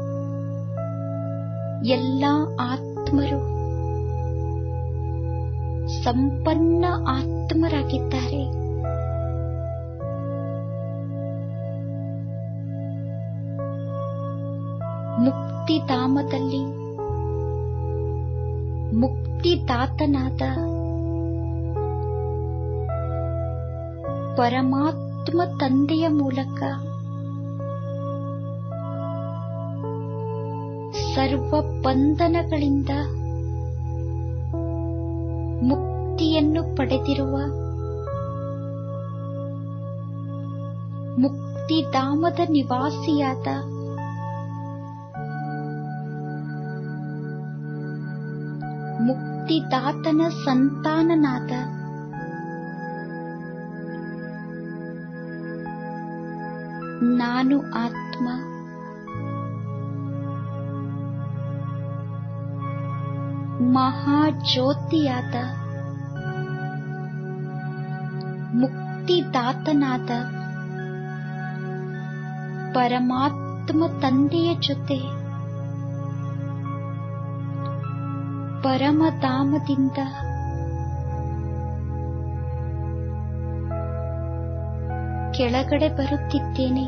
ಎಲ್ಲ ಆತ್ಮರು ಸಂಪನ್ನ ಆತ್ಮರಾಗಿದ್ದಾರೆ ಮುಕ್ತಿಧಾಮದಲ್ಲಿ ಮುಕ್ತಿದಾತನಾದ ಪರಮಾತ್ಮ ತಂದೆಯ ಮೂಲಕ ಸರ್ವ ಬಂಧನಗಳಿಂದ ಮುಕ್ತಿಯನ್ನು ಪಡೆದಿರುವ ಮುಕ್ತಿಧಾಮದ ನಿವಾಸಿಯಾದ ಮುಕ್ತಿದಾತನ ಸಂತಾನನಾದ ನಾನು ಆತ್ಮ ಮಹಾಜ್ಯೋತಿಯಾದ ಮುಕ್ತಿದಾತನಾದ ಪರಮಾತ್ಮ ತಂದೆಯ ಜೊತೆ ಪರಮಧಾಮದಿಂದ ಕೆಳಗಡೆ ಬರುತ್ತಿದ್ದೇನೆ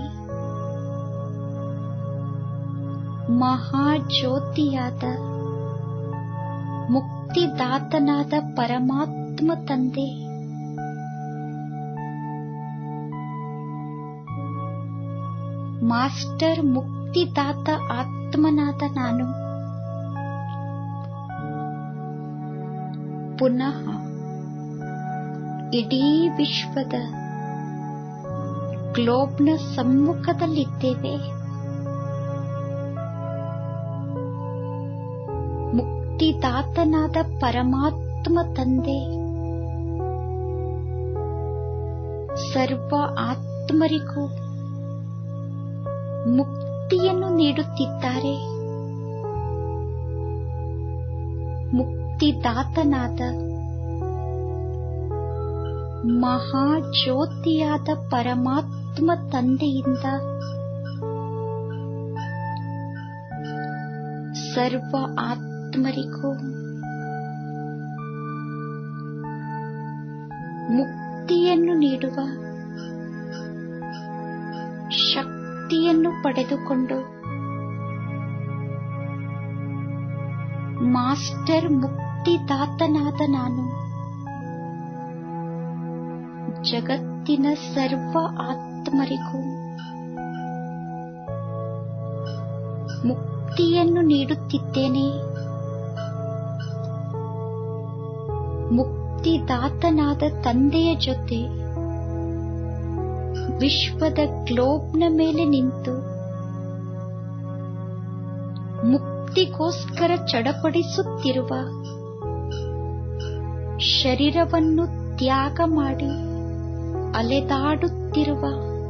ಮಹಾಜ್ಯೋತಿಯಾದ ಮುಕ್ತಿದಾತನಾದ ಪರಮಾತ್ಮ ತಂದೆ ಮಾಸ್ಟರ್ ಮುಕ್ತಿದಾತ ಆತ್ಮನಾದ ನಾನು ಪುನಃ ಇಡೀ ವಿಶ್ವದ ಗ್ಲೋಬ್ನ ಸಮ್ಮುಖದಲ್ಲಿದ್ದೇವೆ ಮುಕ್ತಿದಾತನಾದ ಪರಮಾತ್ಮ ತಂದೆ ಸರ್ವ ಆತ್ಮರಿಗೂ ಮುಕ್ತಿಯನ್ನು ನೀಡುತ್ತಿದ್ದಾರೆ ಮುಕ್ತಿದಾತನಾದ ಮಹಾಜ್ಯೋತಿಯಾದ ಪರಮಾತ್ಮ ತಂದೆಯಿಂದ ಸರ್ವ ಆತ್ಮರಿಗೂ ಮುಕ್ತಿಯನ್ನು ನೀಡುವ ಶಕ್ತಿಯನ್ನು ಪಡೆದುಕೊಂಡು ಮಾಸ್ಟರ್ ಮುಕ್ತಿದಾತನಾದ ನಾನು ಜಗತ್ತಿನ ಸರ್ವ ಆತ್ಮರಿಗೂ ಮುಕ್ತಿಯನ್ನು ನೀಡುತ್ತಿದ್ದೇನೆ ಮುಕ್ತಿದಾತನಾದ ತಂದೆಯ ಜೊತೆ ವಿಶ್ವದ ಗ್ಲೋಬ್ನ ಮೇಲೆ ನಿಂತು ಮುಕ್ತಿಗೋಸ್ಕರ ಚಡಪಡಿಸುತ್ತಿರುವ ಶರೀರವನ್ನು ತ್ಯಾಗ ಮಾಡಿ ಅಲೆದಾಡುತ್ತಿರುವ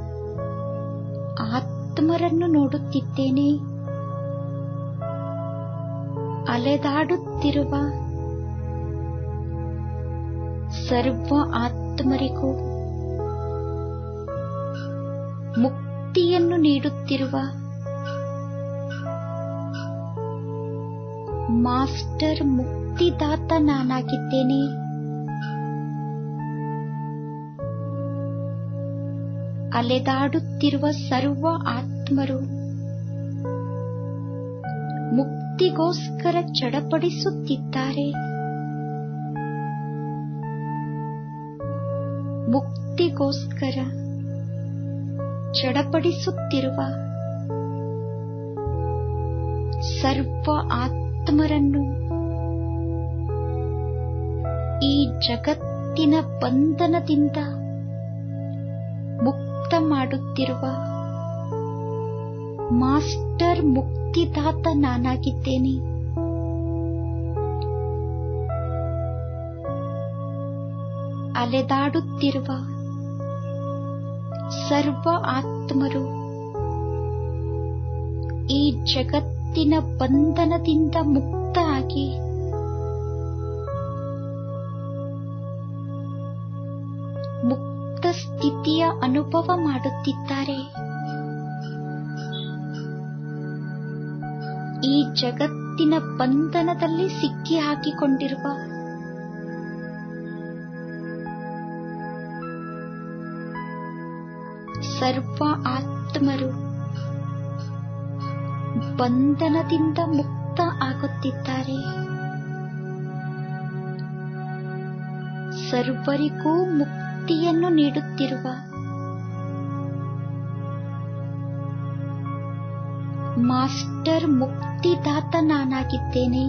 ಆತ್ಮರನ್ನು ನೋಡುತ್ತಿದ್ದೇನೆ ಅಲೆದಾಡುತ್ತಿರುವ ಸರ್ವ ಆತ್ಮರಿಗೂ ಮುಕ್ತಿಯನ್ನು ನೀಡುತ್ತಿರುವ ಮಾಸ್ಟರ್ ಮುಕ್ತಿದಾತ ನಾನಾಗಿದ್ದೇನೆ ಅಲೆದಾಡುತ್ತಿರುವ ಸರ್ವ ಆತ್ಮರು ಮುಕ್ತಿಗೋಸ್ಕರ ಚಡಪಡಿಸುತ್ತಿದ್ದಾರೆ ಮುಕ್ತಿಗೋಸ್ಕರ ಚಡಪಡಿಸುತ್ತಿರುವ ಸರ್ವ ಆತ್ಮರನ್ನು ಈ ಜಗತ್ತಿನ ಬಂಧನದಿಂದ ಮುಕ್ತ ಮಾಡುತ್ತಿರುವ ಮಾಸ್ಟರ್ ಮುಕ್ತಿದಾತ ನಾನಾಗಿದ್ದೇನೆ ಅಲೆದಾಡುತ್ತಿರುವ ಸರ್ವ ಆತ್ಮರು ಈ ಜಗತ್ತಿನ ಬಂಧನದಿಂದ ಮುಕ್ತ ಆಗಿ ಮುಕ್ತ ಸ್ಥಿತಿಯ ಅನುಭವ ಮಾಡುತ್ತಿದ್ದಾರೆ ಈ ಜಗತ್ತಿನ ಬಂಧನದಲ್ಲಿ ಸಿಕ್ಕಿ ಹಾಕಿಕೊಂಡಿರುವ ಸರ್ವ ಆತ್ಮರು ಬಂಧನದಿಂದ ಮುಕ್ತ ಆಗುತ್ತಿದ್ದಾರೆ ಸರ್ವರಿಗೂ ಮುಕ್ತಿಯನ್ನು ನೀಡುತ್ತಿರುವ ಮಾಸ್ಟರ್ ಮುಕ್ತಿದಾತ ನಾನಾಗಿದ್ದೇನೆ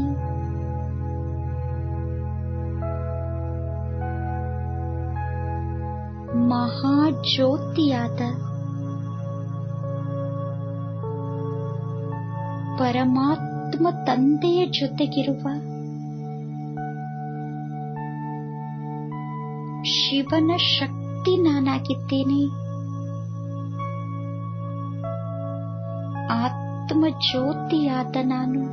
ಮಹಾಜ್ಯೋತಿಯಾದ ಪರಮಾತ್ಮ ತಂದೆಯ ಜೊತೆಗಿರುವ ಶಿವನ ಶಕ್ತಿ ನಾನಾಗಿದ್ದೇನೆ ಆತ್ಮ ಜ್ಯೋತಿಯಾದ ನಾನು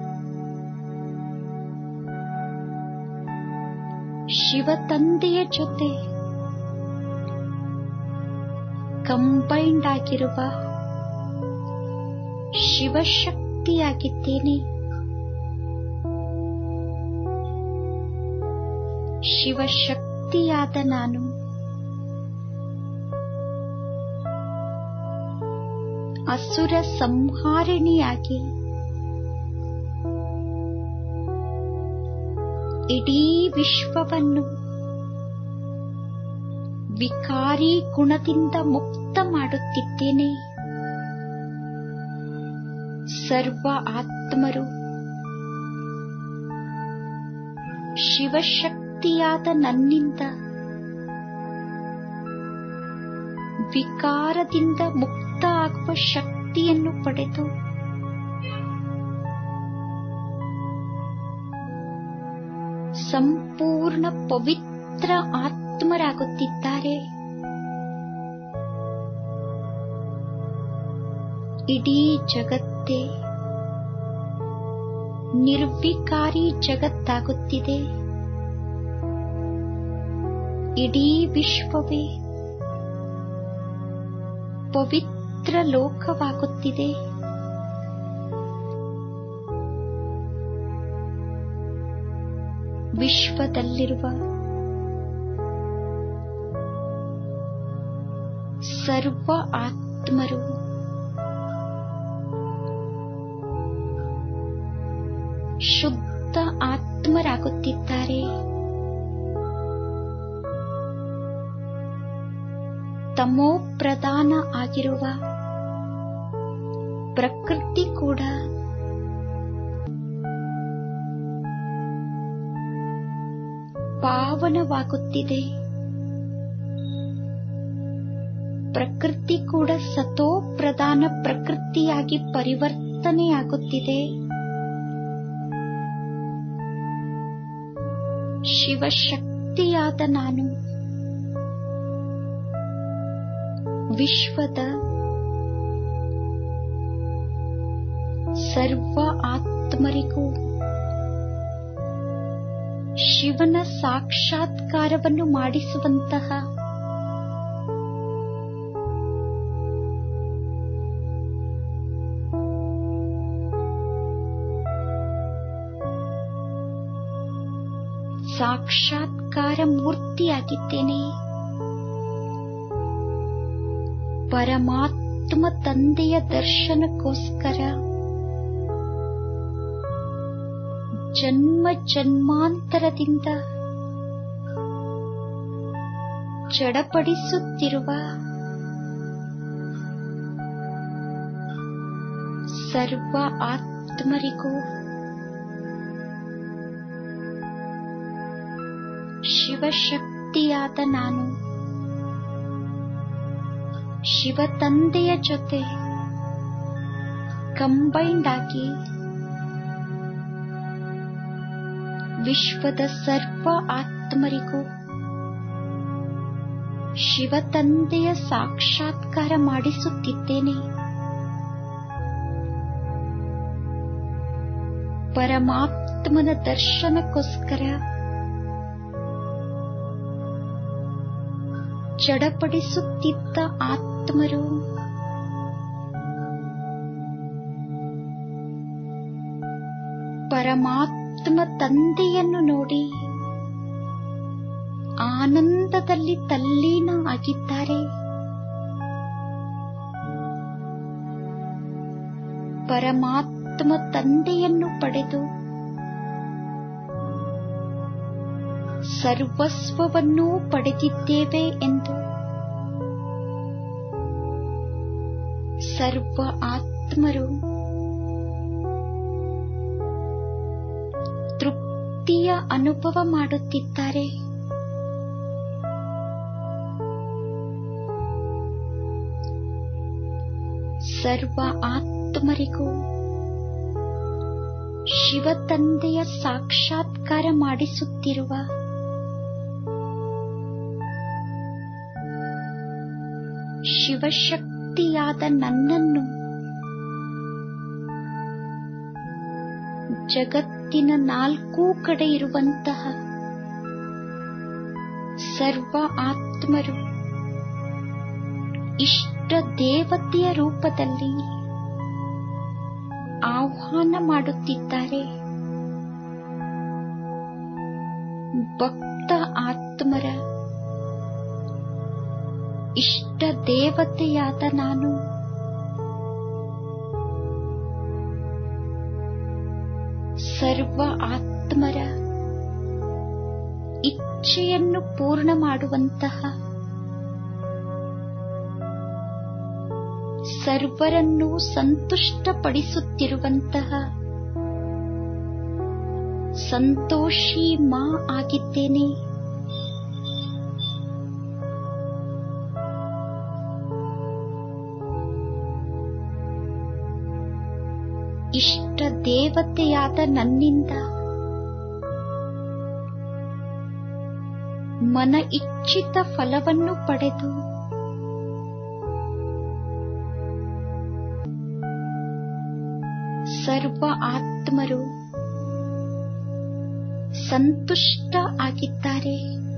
ಶಿವ ತಂದೆಯ ಜೊತೆ ಕಂಬೈಂಡ್ ಆಗಿರುವ ಶಿವಶಕ್ತಿಯಾಗಿದ್ದೇನೆ ಶಿವಶಕ್ತಿಯಾದ ನಾನು ಅಸುರ ಸಂಹಾರಿಣಿಯಾಗಿ ಇಡೀ ವಿಶ್ವವನ್ನು ವಿಕಾರಿ ಗುಣದಿಂದ ಮುಕ್ತ ಮಾಡುತ್ತಿದ್ದೇನೆ ಸರ್ವ ಆತ್ಮರು ಶಿವಶಕ್ತಿಯಾದ ನನ್ನಿಂದ ವಿಕಾರದಿಂದ ಮುಕ್ತ ಆಗುವ ಶಕ್ತಿಯನ್ನು ಪಡೆದು ಸಂಪೂರ್ಣ ಪವಿತ್ರ ಆತ್ಮರಾಗುತ್ತಿದ್ದಾರೆ ಇಡೀ ಜಗತ್ತೇ ನಿರ್ವಿಕಾರಿ ಜಗತ್ತಾಗುತ್ತಿದೆ ಇಡೀ ವಿಶ್ವವೇ ಪವಿತ್ರ ಲೋಕವಾಗುತ್ತಿದೆ ವಿಶ್ವದಲ್ಲಿರುವ ಸರ್ವ ಆತ್ಮರು ಶುದ್ಧ ಆತ್ಮರಾಗುತ್ತಿದ್ದಾರೆ ತಮೋ ಪ್ರಧಾನ ಆಗಿರುವ ಪ್ರಕೃತಿ ಕೂಡ ಪಾವನವಾಗುತ್ತಿದೆ ಪ್ರಕೃತಿ ಕೂಡ ಸತೋ ಪ್ರಧಾನ ಪ್ರಕೃತಿಯಾಗಿ ಪರಿವರ್ತನೆಯಾಗುತ್ತಿದೆ ಶಿವಶಕ್ತಿಯಾದ ನಾನು ವಿಶ್ವದ ಸರ್ವ ಆತ್ಮರಿಗೂ ಶಿವನ ಸಾಕ್ಷಾತ್ಕಾರವನ್ನು ಮಾಡಿಸುವಂತಹ ಸಾಕ್ಷಾತ್ಕಾರ ಮೂರ್ತಿಯಾಗಿದ್ದೇನೆ ಪರಮಾತ್ಮ ತಂದೆಯ ದರ್ಶನಕ್ಕೋಸ್ಕರ ಜನ್ಮ ಜನ್ಮಾಂತರದಿಂದ ಚಡಪಡಿಸುತ್ತಿರುವ ಸರ್ವ ಆತ್ಮರಿಗೂ ಶಿವಶಕ್ತಿಯಾದ ನಾನು ಶಿವ ತಂದೆಯ ಜೊತೆ ಕಂಬೈಂಡ್ ಆಗಿ ವಿಶ್ವದ ಸರ್ವ ಆತ್ಮರಿಗೂ ಶಿವ ತಂದೆಯ ಸಾಕ್ಷಾತ್ಕಾರ ಮಾಡಿಸುತ್ತಿದ್ದೇನೆ ಪರಮಾತ್ಮನ ದರ್ಶನಕ್ಕೋಸ್ಕರ ಚಡಪಡಿಸುತ್ತಿದ್ದ ಆತ್ಮರು ಪರಮಾತ್ಮ ತಂದೆಯನ್ನು ನೋಡಿ ಆನಂದದಲ್ಲಿ ತಲ್ಲೀನ ಆಗಿದ್ದಾರೆ ಪರಮಾತ್ಮ ತಂದೆಯನ್ನು ಪಡೆದು ಸರ್ವಸ್ವವನ್ನೂ ಪಡೆದಿದ್ದೇವೆ ಎಂದು ಸರ್ವ ಆತ್ಮರು ತೃಪ್ತಿಯ ಅನುಭವ ಮಾಡುತ್ತಿದ್ದಾರೆ ಸರ್ವ ಆತ್ಮರಿಗೂ ಶಿವ ತಂದೆಯ ಸಾಕ್ಷಾತ್ಕಾರ ಮಾಡಿಸುತ್ತಿರುವ ಶಿವಶಕ್ತಿಯಾದ ನನ್ನನ್ನು ಜಗತ್ತಿನ ನಾಲ್ಕೂ ಕಡೆ ಇರುವಂತಹ ಸರ್ವ ಆತ್ಮರು ಇಷ್ಟ ದೇವತೆಯ ರೂಪದಲ್ಲಿ ಆಹ್ವಾನ ಮಾಡುತ್ತಿದ್ದಾರೆ ಭಕ್ತ ಆತ್ಮರ ಇಷ್ಟ ದೇವತೆಯಾದ ನಾನು ಸರ್ವ ಆತ್ಮರ ಇಚ್ಛೆಯನ್ನು ಪೂರ್ಣ ಮಾಡುವಂತಹ ಸರ್ವರನ್ನು ಸಂತುಷ್ಟಪಡಿಸುತ್ತಿರುವಂತಹ ಸಂತೋಷಿ ಮಾ ಆಗಿದ್ದೇನೆ ಇಷ್ಟ ದೇವತೆಯಾದ ನನ್ನಿಂದ ಮನ ಇಚ್ಛಿತ ಫಲವನ್ನು ಪಡೆದು ಸರ್ವ ಆತ್ಮರು ಸಂತುಷ್ಟ ಆಗಿದ್ದಾರೆ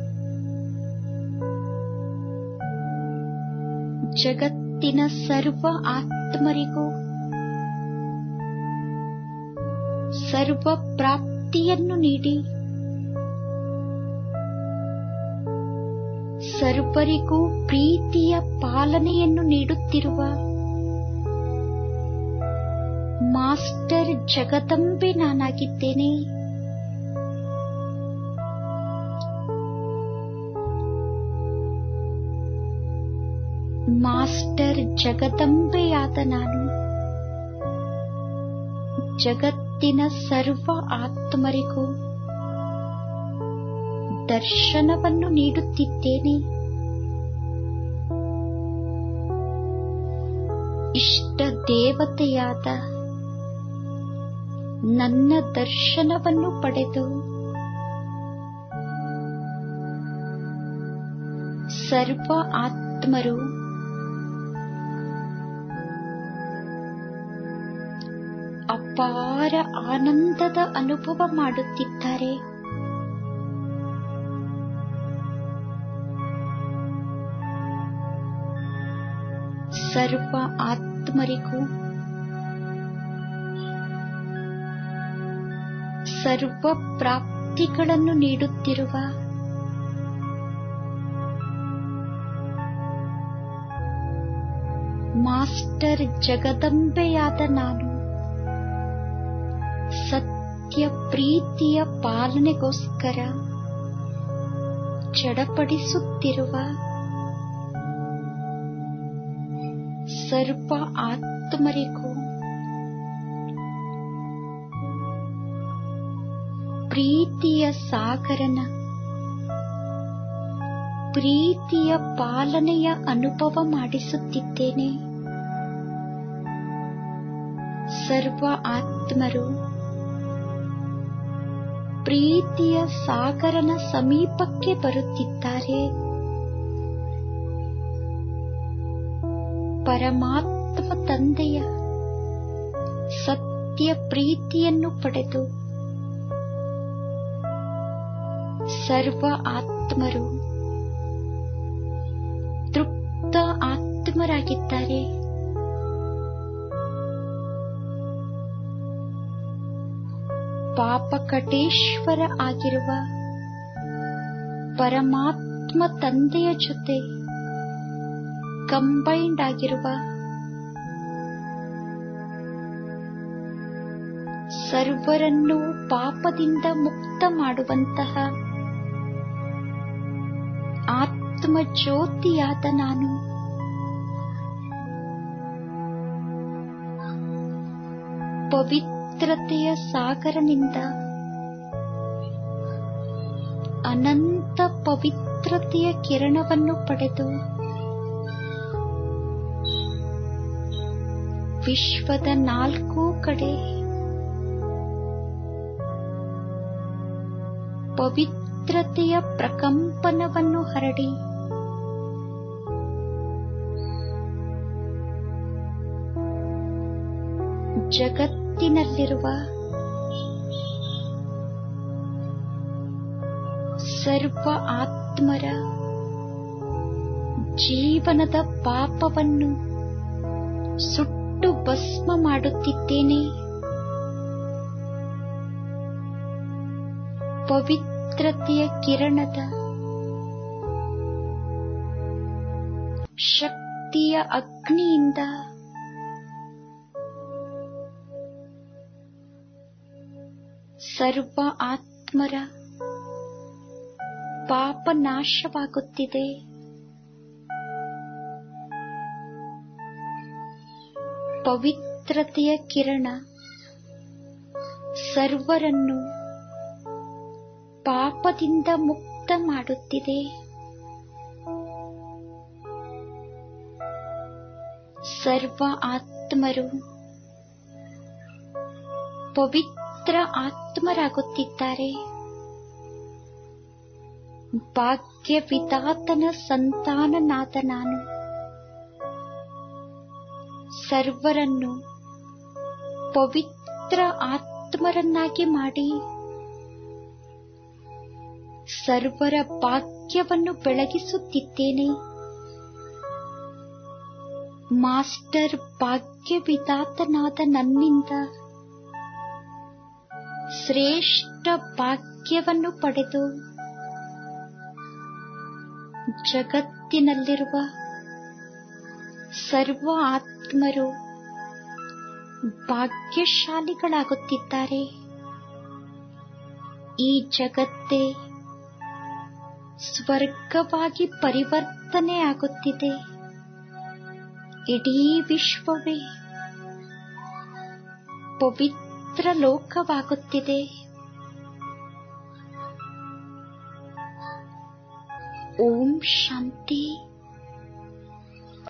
ಜಗತ್ತಿನ ಸರ್ವ ಆತ್ಮರಿಗೂ ಸರ್ವ ಪ್ರಾಪ್ತಿಯನ್ನು ನೀಡಿ ಸರ್ವರಿಗೂ ಪ್ರೀತಿಯ ಪಾಲನೆಯನ್ನು ನೀಡುತ್ತಿರುವ ಮಾಸ್ಟರ್ ಜಗದಂಬೆ ನಾನಾಗಿದ್ದೇನೆ ಮಾಸ್ಟರ್ ಜಗದಂಬೆಯಾದ ನಾನು ಜಗತ್ತಿನ ಸರ್ವ ಆತ್ಮರಿಗೂ ದರ್ಶನವನ್ನು ನೀಡುತ್ತಿದ್ದೇನೆ ಇಷ್ಟ ದೇವತೆಯಾದ ನನ್ನ ದರ್ಶನವನ್ನು ಪಡೆದು ಸರ್ವ ಆತ್ಮರು ಅಪಾರ ಆನಂದದ ಅನುಭವ ಮಾಡುತ್ತಿದ್ದಾರೆ ಸರ್ವ ಆತ್ಮರಿಗೂ ಸರ್ವ ಪ್ರಾಪ್ತಿಗಳನ್ನು ನೀಡುತ್ತಿರುವ ಮಾಸ್ಟರ್ ಜಗದಂಬೆಯಾದ ನಾನು ಸತ್ಯ ಪ್ರೀತಿಯ ಪಾಲನೆಗೋಸ್ಕರ ಚಡಪಡಿಸುತ್ತಿರುವ ಸರ್ವ ಆತ್ಮರಿಗೂ ಪ್ರೀತಿಯ ಸಾಗರನ ಪ್ರೀತಿಯ ಪಾಲನೆಯ ಅನುಭವ ಮಾಡಿಸುತ್ತಿದ್ದೇನೆ ಸರ್ವ ಆತ್ಮರು ಪ್ರೀತಿಯ ಸಾಗರನ ಸಮೀಪಕ್ಕೆ ಬರುತ್ತಿದ್ದಾರೆ ಪರಮಾತ್ಮ ತಂದೆಯ ಸತ್ಯ ಪ್ರೀತಿಯನ್ನು ಪಡೆದು ಸರ್ವ ಆತ್ಮರು ತೃಪ್ತ ಆತ್ಮರಾಗಿದ್ದಾರೆ ಪಾಪಕಟೇಶ್ವರ ಆಗಿರುವ ಪರಮಾತ್ಮ ತಂದೆಯ ಜೊತೆ ಕಂಬೈಂಡ್ ಆಗಿರುವ ಸರ್ವರನ್ನು ಪಾಪದಿಂದ ಮುಕ್ತ ಮಾಡುವಂತಹ ಆತ್ಮ ಜ್ಯೋತಿಯಾದ ನಾನು ಪವಿತ್ರತೆಯ ಸಾಗರನಿಂದ ಅನಂತ ಪವಿತ್ರತೆಯ ಕಿರಣವನ್ನು ಪಡೆದು ವಿಶ್ವದ ನಾಲ್ಕೂ ಕಡೆ ಪವಿತ್ರತೆಯ ಪ್ರಕಂಪನವನ್ನು ಹರಡಿ ಜಗತ್ತಿನಲ್ಲಿರುವ ಸರ್ವ ಆತ್ಮರ ಜೀವನದ ಪಾಪವನ್ನು ಸುಟ್ಟು ಭಸ್ಮ ಮಾಡುತ್ತಿದ್ದೇನೆ ಪವಿತ್ರತೆಯ ಕಿರಣದ ಶಕ್ತಿಯ ಅಗ್ನಿಯಿಂದ ಸರ್ವ ಆತ್ಮರ ಪಾಪ ನಾಶವಾಗುತ್ತಿದೆ ಪವಿತ್ರತೆಯ ಕಿರಣ ಸರ್ವರನ್ನು ಪಾಪದಿಂದ ಮುಕ್ತ ಮಾಡುತ್ತಿದೆ ಸರ್ವ ಆತ್ಮರು ಪವಿತ್ರ ಆತ್ಮರಾಗುತ್ತಿದ್ದಾರೆ ಭಾಗ್ಯ ವಿಧಾತನ ಸಂತಾನನಾದ ನಾನು ಸರ್ವರನ್ನು ಪವಿತ್ರ ಆತ್ಮರನ್ನಾಗಿ ಮಾಡಿ ಸರ್ವರ ಭಾಗ್ಯವನ್ನು ಬೆಳಗಿಸುತ್ತಿದ್ದೇನೆ ಮಾಸ್ಟರ್ ಭಾಗ್ಯ ವಿಧಾತನಾದ ನನ್ನಿಂದ ಶ್ರೇಷ್ಠ ಭಾಗ್ಯವನ್ನು ಪಡೆದು ಜಗತ್ತಿನಲ್ಲಿರುವ ಸರ್ವ ಆತ್ಮರು ಭಾಗ್ಯಶಾಲಿಗಳಾಗುತ್ತಿದ್ದಾರೆ ಈ ಜಗತ್ತೇ ಸ್ವರ್ಗವಾಗಿ ಪರಿವರ್ತನೆ ಆಗುತ್ತಿದೆ ಇಡೀ ವಿಶ್ವವೇ ಪವಿತ್ರ ಲೋಕವಾಗುತ್ತಿದೆ ಓಂ ಶಾಂತಿ